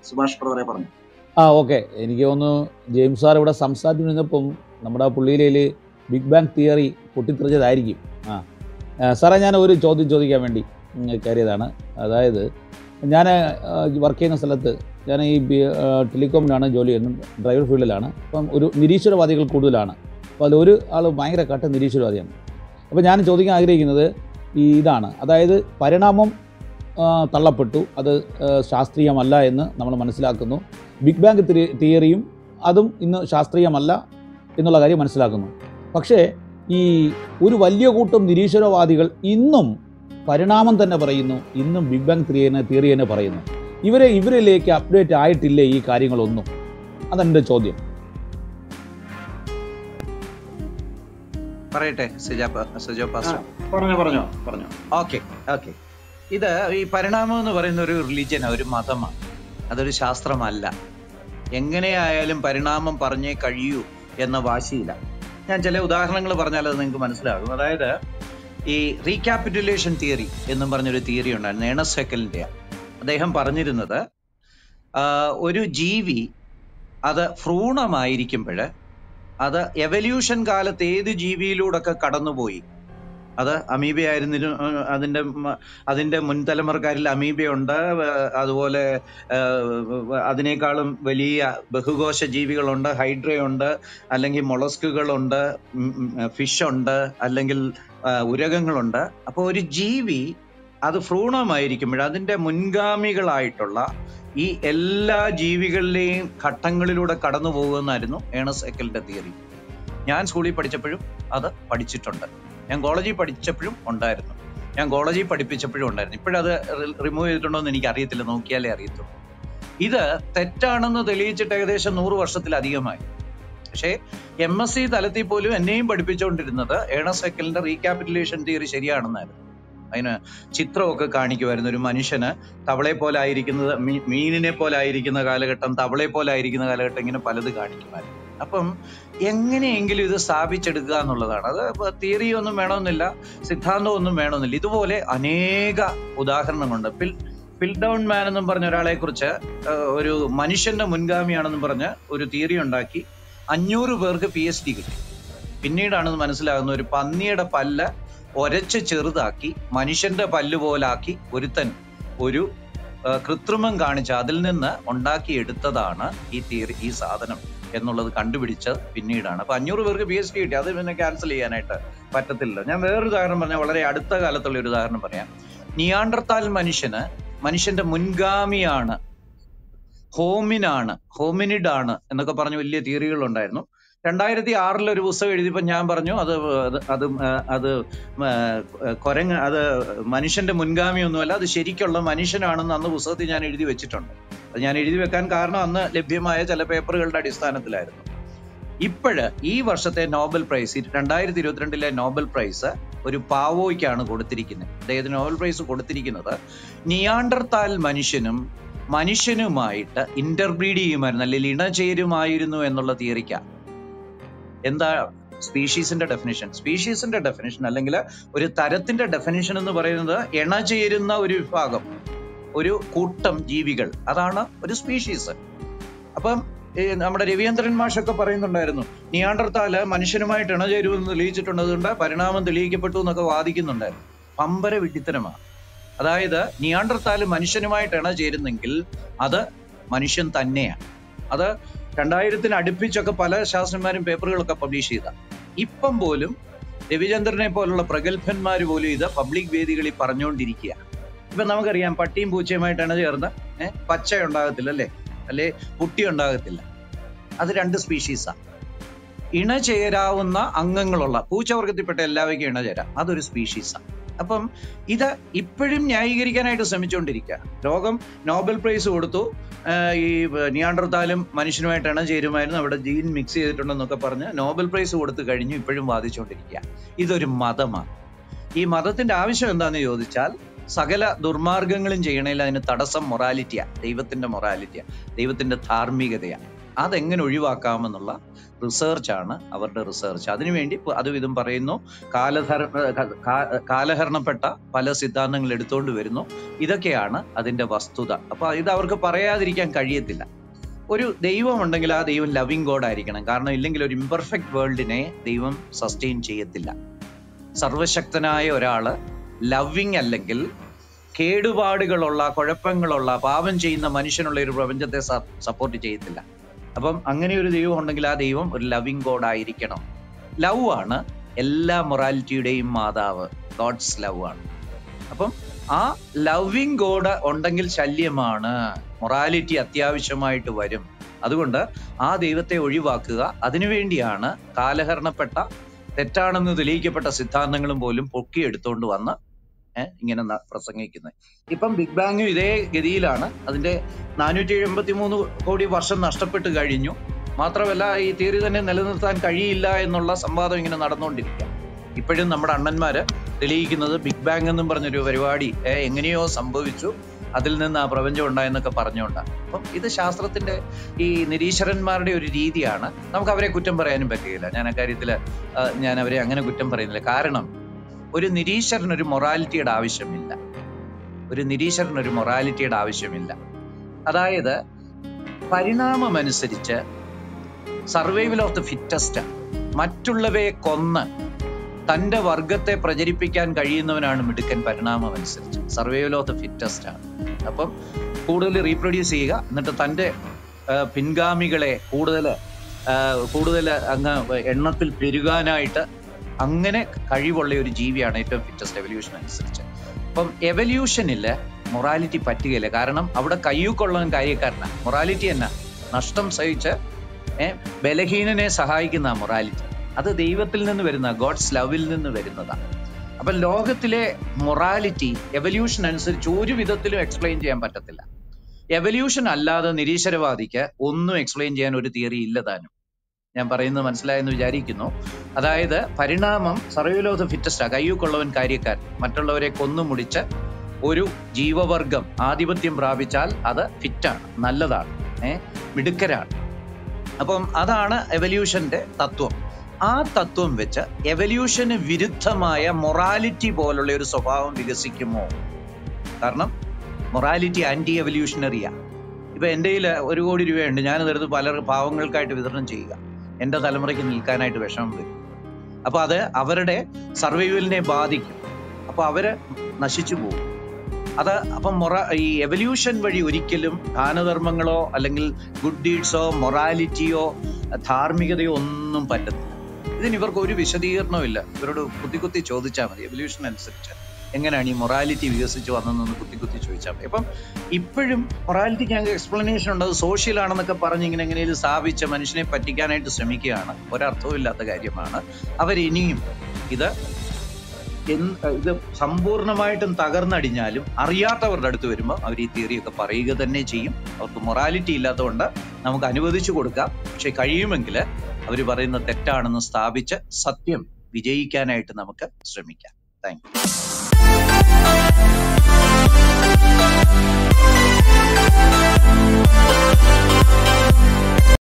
സുഭാഷ് ബ്രദറെ പറഞ്ഞു ആ ഓക്കെ എനിക്ക് തോന്നുന്നു ജെയിംസ് സാർ ഇവിടെ സംസാരിച്ചിരുന്നപ്പം നമ്മുടെ പുള്ളിയിലെ ബിഗ് ബാങ് തിയറി പൊട്ടിത്തെറിച്ചതായിരിക്കും ആ ആ, സാറേ ഞാൻ ഒരു ചോദ്യം ചോദിക്കാൻ വേണ്ടി ഉം, കയറിയതാണ് അതായത് ഞാൻ വർക്ക് ചെയ്യുന്ന സ്ഥലത്ത് ഞാൻ ഈ ബി- ആ, ടെലികോമിലാണ് ജോലി ചെയ്യുന്നത് ഡ്രൈവർ ഫീൽഡിലാണ് അപ്പം ഒരു നിരീശ്വരവാദികൾ കൂടുതലാണ് അപ്പോൾ അതിലൊരു ആൾ ഭയങ്കര കട്ട നിരീശ്വരവാദിയാണ് അപ്പോൾ ഞാൻ ചോദിക്കാൻ ആഗ്രഹിക്കുന്നത് ഈ ഇതാണ് അതായത് പരിണാമം ആ, തള്ളപ്പെട്ടു അത് ആ, ശാസ്ത്രീയമല്ല എന്ന് നമ്മൾ മനസ്സിലാക്കുന്നു ബിഗ് ബാങ് തിരി- തിയറിയും അതും ഇന്ന് ശാസ്ത്രീയമല്ല എന്നുള്ള കാര്യം മനസ്സിലാക്കുന്നു പക്ഷേ ഈ ഒരു വലിയ കൂട്ടം നിരീശ്വരവാദികൾ ഇന്നും പരിണാമം തന്നെ പറയുന്നു ഇന്നും ബിഗ് ബാങ് തിയറി തിയറി തന്നെ പറയുന്നു ഇവരെ ഇവരിലേക്ക് അപ്ഡേറ്റ് ആയിട്ടില്ലേ ഈ കാര്യങ്ങളൊന്നും അതെൻ്റെ ചോദ്യം പറയട്ടെ സിജാ പ- സിജോ പാസ്റ്റർ പറഞ്ഞോ പറഞ്ഞോ പറഞ്ഞോ ഓക്കെ ഓക്കെ ഇത് ഈ പരിണാമം എന്ന് പറയുന്ന ഒരു റിലീജിയനാണ് ഒരു മതമാണ് അതൊരു ശാസ്ത്രമല്ല എങ്ങനെയായാലും പരിണാമം പറഞ്ഞേ കഴിയൂ എന്ന വാശിയില്ല ഞാൻ ചില ഉദാഹരണങ്ങൾ പറഞ്ഞാൽ അത് നിങ്ങൾക്ക് മനസ്സിലാകും അതായത് ഈ റീക്യാപിറ്റുലേഷൻ തിയറി എന്നും പറഞ്ഞൊരു തിയറി ഉണ്ടായിരുന്നു ഏണസ് ഹെക്കലിന്റെ അദ്ദേഹം പറഞ്ഞിരുന്നത് ആ, ഒരു ജീവി അത് ഭ്രൂണമായിരിക്കുമ്പോൾ അത് എവല്യൂഷൻ കാലത്ത് ഏത് ജീവിയിലൂടെയൊക്കെ കടന്നുപോയി അത് അമീബ ആയിരുന്നിരും അതിന്റെ മ- അതിന്റെ മുൻതലമുറക്കാരിൽ അമീബയുണ്ട് ഏർ അതുപോലെ ഏർ അതിനേക്കാളും വലിയ ബഹുകോശ ജീവികളുണ്ട് ഹൈഡ്രയുണ്ട് അല്ലെങ്കിൽ മൊളസ്കുകളുണ്ട് ഫിഷ് ഉണ്ട് അല്ലെങ്കിൽ ആ, ഉരകങ്ങളുണ്ട് അപ്പോൾ ഒരു ജീവി അത് ഭ്രൂണമായിരിക്കുമ്പോൾ അതിന്റെ മുൻഗാമികളായിട്ടുള്ള ഈ എല്ലാ ജീവികളിലെയും ഘട്ടങ്ങളിലൂടെ കടന്നു പോകുമെന്നായിരുന്നു ഏണസ് എക്കലിന്റെ തിയറി ഞാൻ സ്കൂളിൽ പഠിച്ചപ്പോഴും അത് പഠിച്ചിട്ടുണ്ട് ഞാൻ കോളേജിൽ പഠിച്ചപ്പോഴും ഉണ്ടായിരുന്നു ഞാൻ കോളേജിൽ പഠിപ്പിച്ചപ്പോഴും ഉണ്ടായിരുന്നു ഇപ്പോഴത് റിമൂവ് ചെയ്തിട്ടുണ്ടോ എന്ന് എനിക്ക് അറിയത്തില്ല നോക്കിയാലേ അറിയത്തുള്ളൂ ഇത് തെറ്റാണെന്ന് തെളിയിച്ചിട്ട് ഏകദേശം നൂറ് വർഷത്തിലധികമായി പക്ഷേ എം എസ് സി തലത്തിൽ പോലും എന്നെയും പഠിപ്പിച്ചുകൊണ്ടിരുന്നത് ഏണസ് എക്കലിന്റെ റീക്യാപിറ്റുലേഷൻ തിയറി ശരിയാണെന്നായിരുന്നു അതിന് ചിത്രമൊക്കെ കാണിക്കുമായിരുന്നു ഒരു മനുഷ്യന് തവളെ പോലെ ആയിരിക്കുന്നത് മീ- മീനിനെ പോലെ ആയിരിക്കുന്ന കാലഘട്ടം തവളെ പോലെ ആയിരിക്കുന്ന കാലഘട്ടം ഇങ്ങനെ പലത് കാണിക്കുമായിരുന്നു അപ്പം എങ്ങനെയെങ്കിലും ഇത് സ്ഥാപിച്ചെടുക്കുക എന്നുള്ളതാണ് അത് തിയറി ഒന്നും വേണമെന്നില്ല സിദ്ധാന്തം ഒന്നും വേണമെന്നില്ല ഇതുപോലെ അനേക ഉദാഹരണങ്ങളുണ്ട് പിൽ പിൽ ഡൗൺ മാൻ എന്നും പറഞ്ഞ ഒരാളെ കുറിച്ച് ഒരു മനുഷ്യന്റെ മുൻഗാമിയാണെന്നും പറഞ്ഞ് ഒരു തിയറി ഉണ്ടാക്കി അഞ്ഞൂറ് പേർക്ക് പി എച്ച് ഡി കിട്ടി പിന്നീടാണ് ഇത് മനസ്സിലാകുന്നത് ഒരു പന്നിയുടെ പല്ല് ഒരച്ച് ചെറുതാക്കി മനുഷ്യന്റെ പല്ല് പോലാക്കി ഒരുത്തൻ ഒരു ആ, കൃത്രിമം കാണിച്ച് അതിൽ നിന്ന് ഉണ്ടാക്കിയെടുത്തതാണ് ഈ തിയറി ഈ സാധനം എന്നുള്ളത് കണ്ടുപിടിച്ചത് പിന്നീടാണ് അപ്പൊ അഞ്ഞൂറ് പേർക്ക് പി എച്ച് ഡി കിട്ടി അത് പിന്നെ ക്യാൻസൽ ചെയ്യാനായിട്ട് പറ്റത്തില്ല ഞാൻ വേറൊരു ഉദാഹരണം പറഞ്ഞാൽ വളരെ അടുത്ത കാലത്തുള്ള ഒരു ഉദാഹരണം പറയാം നിയാണ്ടർത്താൽ മനുഷ്യന് മനുഷ്യന്റെ മുൻഗാമിയാണ് ഹോമിനാണ് ഹോമിനിഡ് ആണ് എന്നൊക്കെ പറഞ്ഞ് വലിയ തിയറികൾ ഉണ്ടായിരുന്നു രണ്ടായിരത്തി ആറിൽ ഒരു പുസ്തകം എഴുതിയപ്പോൾ ഞാൻ പറഞ്ഞു അത് അത് അത് ആ, അത് ആ, കൊരങ്ങ് അത് മനുഷ്യന്റെ മുൻഗാമിയൊന്നുമല്ല അത് ശരിക്കുള്ള മനുഷ്യനാണെന്ന് അന്ന് പുസ്തകത്തിൽ ഞാൻ എഴുതി വെച്ചിട്ടുണ്ട് അത് ഞാൻ എഴുതി വെക്കാൻ കാരണം അന്ന് ലഭ്യമായ ചില പേപ്പറുകളുടെ അടിസ്ഥാനത്തിലായിരുന്നു ഇപ്പോഴ് ഈ വർഷത്തെ നോബൽ പ്രൈസ് രണ്ടായിരത്തി ഇരുപത്തിരണ്ടിലെ നോബൽ പ്രൈസ് ഒരു പാവോയ്ക്കാണ് കൊടുത്തിരിക്കുന്നത് അദ്ദേഹത്തിന് നോബൽ പ്രൈസ് കൊടുത്തിരിക്കുന്നത് നിയാണ്ടർത്താൽ മനുഷ്യനും മനുഷ്യനുമായിട്ട് ഇന്റർബ്രീഡ് ചെയ്യുമായിരുന്നു അല്ലെങ്കിൽ ഇണചേരുമായിരുന്നു എന്നുള്ള തിയറിക്കാണ് എന്താ സ്പീഷീസിന്റെ ഡെഫിനിഷൻ സ്പീഷീസിന്റെ ഡെഫിനിഷൻ അല്ലെങ്കിൽ ഒരു തരത്തിന്റെ ഡെഫിനിഷൻ എന്ന് പറയുന്നത് ഇണചേരുന്ന ഒരു വിഭാഗം ഒരു കൂട്ടം ജീവികൾ അതാണ് ഒരു സ്പീഷീസ് അപ്പം ഈ നമ്മുടെ രവീന്ദ്രൻ മാഷൊക്കെ പറയുന്നുണ്ടായിരുന്നു നിയാണ്ടർത്താല് മനുഷ്യനുമായിട്ട് ഇണചേരുമെന്ന് തെളിയിച്ചിട്ടുണ്ട് അതുകൊണ്ട് പരിണാമം തെളിയിക്കപ്പെട്ടു എന്നൊക്കെ വാദിക്കുന്നുണ്ടായിരുന്നു പമ്പര വിഡിത്തരമാണ് അതായത് നിയാണ്ടർത്താല് മനുഷ്യനുമായിട്ട് ഇണചേരുന്നെങ്കിൽ അത് മനുഷ്യൻ തന്നെയാണ് അത് രണ്ടായിരത്തിന് അടുപ്പിച്ചൊക്കെ പല ശാസ്ത്രന്മാരും പേപ്പറുകളൊക്കെ പബ്ലിഷ് ചെയ്ത ഇപ്പം പോലും രവിചന്ദ്രനെ പോലുള്ള പ്രഗത്ഭന്മാർ പോലും ഇത് പബ്ലിക് വേദികളിൽ പറഞ്ഞുകൊണ്ടിരിക്കുക ഇപ്പൊ നമുക്കറിയാം പട്ടിയും പൂച്ചയുമായിട്ടാണ് ചേർന്ന് ഏഹ് പച്ച ഉണ്ടാകത്തില്ല അല്ലേ അല്ലെ കുട്ടി ഉണ്ടാകത്തില്ല അത് രണ്ട് സ്പീഷീസാണ് ഇണ ചേരാവുന്ന അംഗങ്ങളുള്ള പൂച്ചവർഗത്തിൽപ്പെട്ട എല്ലാവയ്ക്കും ഇണ ചേരാം അതൊരു സ്പീഷീസാണ് അപ്പം ഇത് ഇപ്പോഴും ന്യായീകരിക്കാനായിട്ട് ശ്രമിച്ചുകൊണ്ടിരിക്കുക ലോകം നോബൽ പ്രൈസ് കൊടുത്തു ആഹ് ഈ നിയാണ്ടർത്താലും മനുഷ്യനുമായിട്ട് ഇണ ചേരുമായിരുന്നു അവിടെ ജീൻ മിക്സ് ചെയ്തിട്ടുണ്ടെന്നൊക്കെ പറഞ്ഞ് നോബൽ പ്രൈസ് കൊടുത്തു കഴിഞ്ഞു ഇപ്പോഴും വാദിച്ചുകൊണ്ടിരിക്കുക ഇതൊരു മതമാണ് ഈ മതത്തിന്റെ ആവശ്യം എന്താണെന്ന് ചോദിച്ചാൽ സകല ദുർമാർഗങ്ങളും ചെയ്യണേൽ അതിന് തടസ്സം മൊറാലിറ്റിയാ ദൈവത്തിന്റെ മൊറാലിറ്റിയാ ദൈവത്തിന്റെ ധാർമ്മികതയാ അതെങ്ങനെ ഒഴിവാക്കാമെന്നുള്ള റിസർച്ചാണ് അവരുടെ റിസർച്ച് അതിനുവേണ്ടി ഇപ്പൊ അതും ഇതും പറയുന്നു കാലധര ക- കാ- കാലഹരണപ്പെട്ട പല സിദ്ധാന്തങ്ങൾ എടുത്തുകൊണ്ട് വരുന്നു ഇതൊക്കെയാണ് അതിന്റെ വസ്തുത അപ്പൊ ഇത് അവർക്ക് പറയാതിരിക്കാൻ കഴിയത്തില്ല ഒരു ദൈവം ഉണ്ടെങ്കിൽ ആ ദൈവം ലവിങ് ഗോഡ് ആയിരിക്കണം കാരണം ഇല്ലെങ്കിൽ ഒരു ഇംപെർഫെക്റ്റ് വേൾഡിനെ ദൈവം സസ്റ്റെയിൻ ചെയ്യത്തില്ല സർവശക്തനായ ഒരാള് ലവിങ് അല്ലെങ്കിൽ കേടുപാടുകളുള്ള കുഴപ്പങ്ങളുള്ള പാപം ചെയ്യുന്ന മനുഷ്യനുള്ള ഒരു പ്രപഞ്ചത്തെ സപ്പോർട്ട് ചെയ്യത്തില്ല അപ്പം അങ്ങനെ ഒരു ദൈവം ഉണ്ടെങ്കിൽ ആ ദൈവം ഒരു ലവിങ് ഗോഡ് ആയിരിക്കണം ലവ് ആണ് എല്ലാ മൊറാലിറ്റിയുടെയും മാതാവ് ഗോഡ്സ് ലവ് ആണ് അപ്പം ആ ലവിങ് ഗോഡ് ഉണ്ടെങ്കിൽ ശല്യമാണ് മൊറാലിറ്റി അത്യാവശ്യമായിട്ട് വരും അതുകൊണ്ട് ആ ദൈവത്തെ ഒഴിവാക്കുക അതിനുവേണ്ടിയാണ് കാലഹരണപ്പെട്ട തെറ്റാണെന്ന് തെളിയിക്കപ്പെട്ട സിദ്ധാന്തങ്ങളും പോലും പൊക്കിയെടുത്തുകൊണ്ട് വന്ന് ഏഹ് ഇങ്ങനെ ന- പ്രസംഗിക്കുന്നത് ഇപ്പം ബിഗ് ബാങ്ങും ഇതേ ഗതിയിലാണ് അതിന്റെ നാനൂറ്റി എൺപത്തി മൂന്ന് കോടി വർഷം നഷ്ടപ്പെട്ട് കഴിഞ്ഞു മാത്രമല്ല ഈ തിയറി തന്നെ നിലനിർത്താൻ കഴിയില്ല എന്നുള്ള സംവാദം ഇങ്ങനെ നടന്നുകൊണ്ടിരിക്കുക ഇപ്പോഴും നമ്മുടെ അണ്ണന്മാര് തെളിയിക്കുന്നത് ബിഗ് ബാങ് എന്നും പറഞ്ഞൊരു പരിപാടി ഏഹ് എങ്ങനെയോ സംഭവിച്ചു അതിൽ നിന്ന് ആ പ്രപഞ്ചം ഉണ്ടായെന്നൊക്കെ പറഞ്ഞുകൊണ്ടാണ് അപ്പം ഇത് ശാസ്ത്രത്തിന്റെ ഈ നിരീശ്വരന്മാരുടെ ഒരു രീതിയാണ് നമുക്ക് അവരെ കുറ്റം പറയാനും പറ്റുകയില്ല ഞാൻ അക്കാര്യത്തിൽ ഞാൻ അവരെ അങ്ങനെ കുറ്റം പറയുന്നില്ല കാരണം ഒരു നിരീശ്വരന് ഒരു മൊറാലിറ്റിയുടെ ആവശ്യമില്ല ഒരു നിരീശ്വരന് ഒരു മൊറാലിറ്റിയുടെ ആവശ്യമില്ല അതായത് പരിണാമം അനുസരിച്ച് സർവൈവൽ ഓഫ് ദ ഫിറ്റസ്റ്റ് മറ്റുള്ളവയെ കൊന്ന് തന്റെ വർഗത്തെ പ്രചരിപ്പിക്കാൻ കഴിയുന്നവനാണ് മിടുക്കൻ പരിണാമം അനുസരിച്ച് സർവൈവൽ ഓഫ് ദ ഫിറ്റസ്റ്റ് ആണ് അപ്പം കൂടുതൽ റീപ്രൊഡ്യൂസ് ചെയ്യുക എന്നിട്ട് തന്റെ ആ, പിൻഗാമികളെ കൂടുതൽ കൂടുതൽ അങ്ങ് എണ്ണത്തിൽ പെരുകാനായിട്ട് അങ്ങനെ കഴിവുള്ള ഒരു ജീവിയാണ് ഏറ്റവും ഫിറ്റസ്റ്റ് എവല്യൂഷൻ അനുസരിച്ച് അപ്പം എവല്യൂഷനില് മൊറാലിറ്റി പറ്റുകയില്ല കാരണം അവിടെ കയ്യൂക്കൊള്ളവൻ കാര്യക്കാരനാണ് മൊറാലിറ്റി എന്നാ നഷ്ടം സഹിച്ച് ഏഹ് ബലഹീനനെ സഹായിക്കുന്ന മൊറാലിറ്റി അത് ദൈവത്തിൽ നിന്ന് വരുന്ന ഗോഡ്സ് ലവിൽ നിന്ന് വരുന്നതാണ് അപ്പൊ ലോകത്തിലെ മൊറാലിറ്റി എവല്യൂഷൻ അനുസരിച്ച് ഒരു വിധത്തിലും എക്സ്പ്ലെയിൻ ചെയ്യാൻ പറ്റത്തില്ല എവല്യൂഷൻ അല്ലാതെ നിരീശ്വരവാദിക്ക് ഒന്നും എക്സ്പ്ലെയിൻ ചെയ്യാൻ ഒരു തിയറി ഇല്ല താനും ഞാൻ പറയുന്നത് മനസ്സിലായെന്ന് വിചാരിക്കുന്നു അതായത് പരിണാമം സർവൈവൽ ഓഫ് ദ ഫിറ്റസ്റ്റ് കയ്യൂക്കുള്ളവൻ കാര്യക്കാരൻ മറ്റുള്ളവരെ കൊന്നു മുടിച്ച് ഒരു ജീവവർഗം ആധിപത്യം പ്രാപിച്ചാൽ അത് ഫിറ്റാണ് നല്ലതാണ് ഏഹ് മിടുക്കരാണ് അപ്പം അതാണ് എവല്യൂഷന്റെ തത്വം ആ തത്വം വെച്ച് എവല്യൂഷന് വിരുദ്ധമായ മൊറാലിറ്റി പോലുള്ള ഒരു സ്വഭാവം വികസിക്കുമോ കാരണം മൊറാലിറ്റി ആന്റി എവല്യൂഷണറിയാ ഇപ്പൊ എൻ്റെ കയ്യിൽ ഒരു കോടി രൂപയുണ്ട് ഞാനതെടുത്ത് പല പാവങ്ങൾക്കായിട്ട് വിതരണം ചെയ്യുക എൻ്റെ തലമുറയ്ക്ക് നിൽക്കാനായിട്ട് വിഷമം വരും അപ്പൊ അത് അവരുടെ സർവൈവലിനെ ബാധിക്കും അപ്പൊ അവര് നശിച്ചു പോകും അത് അപ്പം മൊറ ഈ എവല്യൂഷൻ വഴി ഒരിക്കലും ദാനധർമ്മങ്ങളോ അല്ലെങ്കിൽ ഗുഡ് ഡീഡ്സോ മൊറാലിറ്റിയോ ധാർമ്മികതയോ ഒന്നും പറ്റത്തില്ല ഇതിന് ഇവർക്ക് ഒരു വിശദീകരണവും ഇല്ല ഇവരോട് കുത്തി കുത്തി ചോദിച്ചാൽ മതി എവല്യൂഷൻ അനുസരിച്ച് എങ്ങനെയാണ് ഈ മൊറാലിറ്റി വികസിച്ച് വന്നതെന്ന് കുത്തി കുത്തി ചോദിച്ചാൽ മതി അപ്പം ഇപ്പോഴും മൊറാലിറ്റിക്ക് ഞങ്ങൾക്ക് എക്സ്പ്ലനേഷൻ ഉണ്ട് അത് സോഷ്യൽ ആണെന്നൊക്കെ പറഞ്ഞ് ഇങ്ങനെ എങ്ങനെയും സ്ഥാപിച്ച് മനുഷ്യനെ പറ്റിക്കാനായിട്ട് ശ്രമിക്കുകയാണ് ഒരർത്ഥവും ഇല്ലാത്ത കാര്യമാണ് അവരിനിയും ഇത് എന്ത് ഇത് സമ്പൂർണ്ണമായിട്ടും തകർന്നടിഞ്ഞാലും അറിയാത്തവരുടെ അടുത്ത് വരുമ്പോൾ അവർ ഈ തിയറിയൊക്കെ പറയുക തന്നെ ചെയ്യും അവർക്ക് മൊറാലിറ്റി ഇല്ലാത്തതുകൊണ്ട് നമുക്ക് അനുവദിച്ചു കൊടുക്കാം പക്ഷെ കഴിയുമെങ്കിൽ അവർ പറയുന്ന തെറ്റാണെന്ന് സ്ഥാപിച്ച് സത്യം വിജയിക്കാനായിട്ട് നമുക്ക് ശ്രമിക്കാം താങ്ക് യു